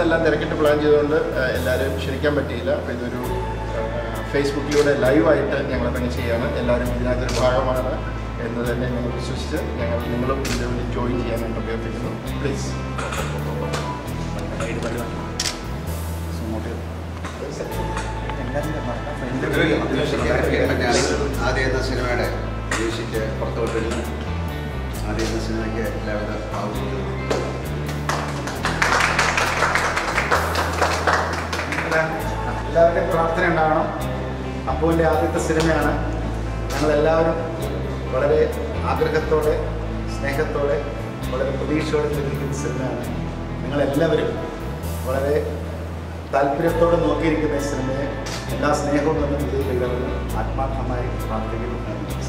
എല്ലാം തിരക്കിട്ട് പ്ലാൻ ചെയ്തുകൊണ്ട് ആ, എല്ലാവരും ക്ഷണിക്കാൻ പറ്റിയില്ല അപ്പോൾ ഇതൊരു ആ, ഫേസ്ബുക്കിലൂടെ ലൈവായിട്ട് ഞങ്ങളതങ്ങ് ചെയ്യാണ് എല്ലാവരും ഇതിനകത്തൊരു ഭാഗമാണ് എന്ന് തന്നെ ഞങ്ങൾ വിശ്വസിച്ച് ഞങ്ങൾ നിങ്ങളും ഇതിൽ ജോയിൻ ചെയ്യാനായിട്ട് അഭ്യർത്ഥിക്കുന്നു പ്ലീസ് ആദ്യ എന്ന സിനിമയുടെ മ്യൂസിക് പുറത്തുവിട്ടിരുന്നു ആദ്യ എന്ന സിനിമയ്ക്ക് എല്ലാവിധ ഭാവങ്ങളും എല്ലാവരുടെയും പ്രാർത്ഥന ഉണ്ടാവണം അപ്പുവിൻ്റെ ആദ്യത്തെ സിനിമയാണ് ഞങ്ങളെല്ലാവരും വളരെ ആഗ്രഹത്തോടെ സ്നേഹത്തോടെ വളരെ പ്രതീക്ഷയോടെ നിർമ്മിക്കുന്ന സിനിമയാണ് നിങ്ങളെല്ലാവരും വളരെ താല്പര്യത്തോടെ നോക്കിയിരിക്കുന്ന ഈ സിനിമയെ എല്ലാ സ്നേഹവും എന്ന വിജയിക്കുന്നവരും ആത്മാർത്ഥമായി പ്രാർത്ഥിക്കുന്നു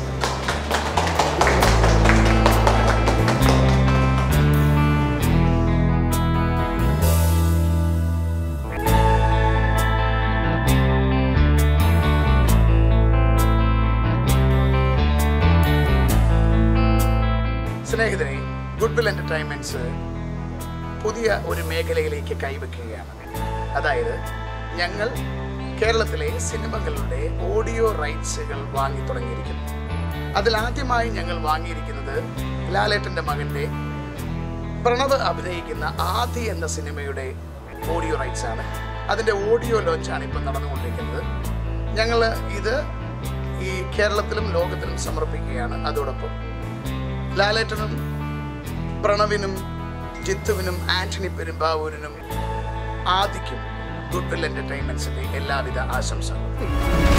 സ്നേഹിതരെ ഗുഡ്വിൽ എൻ്റർടൈൻമെൻറ്റ്സ് പുതിയ ഒരു മേഖലയിലേക്ക് കൈവയ്ക്കുകയാണ് അതായത് ഞങ്ങൾ കേരളത്തിലെ സിനിമകളുടെ ഓഡിയോ റൈറ്റ്സുകൾ വാങ്ങി തുടങ്ങിയിരിക്കുന്നു അതിലാദ്യമായി ഞങ്ങൾ വാങ്ങിയിരിക്കുന്നത് ലാലേട്ടൻ്റെ മകൻ്റെ പ്രണവ് അഭിനയിക്കുന്ന ആദി എന്ന സിനിമയുടെ ഓഡിയോ റൈറ്റ്സ് ആണ് അതിൻ്റെ ഓഡിയോ ലോഞ്ചാണ് ഇപ്പം നടന്നുകൊണ്ടിരിക്കുന്നത് ഞങ്ങൾ ഇത് ഈ കേരളത്തിലും ലോകത്തിലും സമർപ്പിക്കുകയാണ് അതോടൊപ്പം ലാലേട്ടനും പ്രണവിനും ജിത്തുവിനും ആന്റണി പെരുമ്പാവൂരിനും ആദിക്കും ഗുഡ്വിൽ എൻ്റർടൈൻമെൻറ്റ്സിൻ്റെ എല്ലാവിധ ആശംസകളും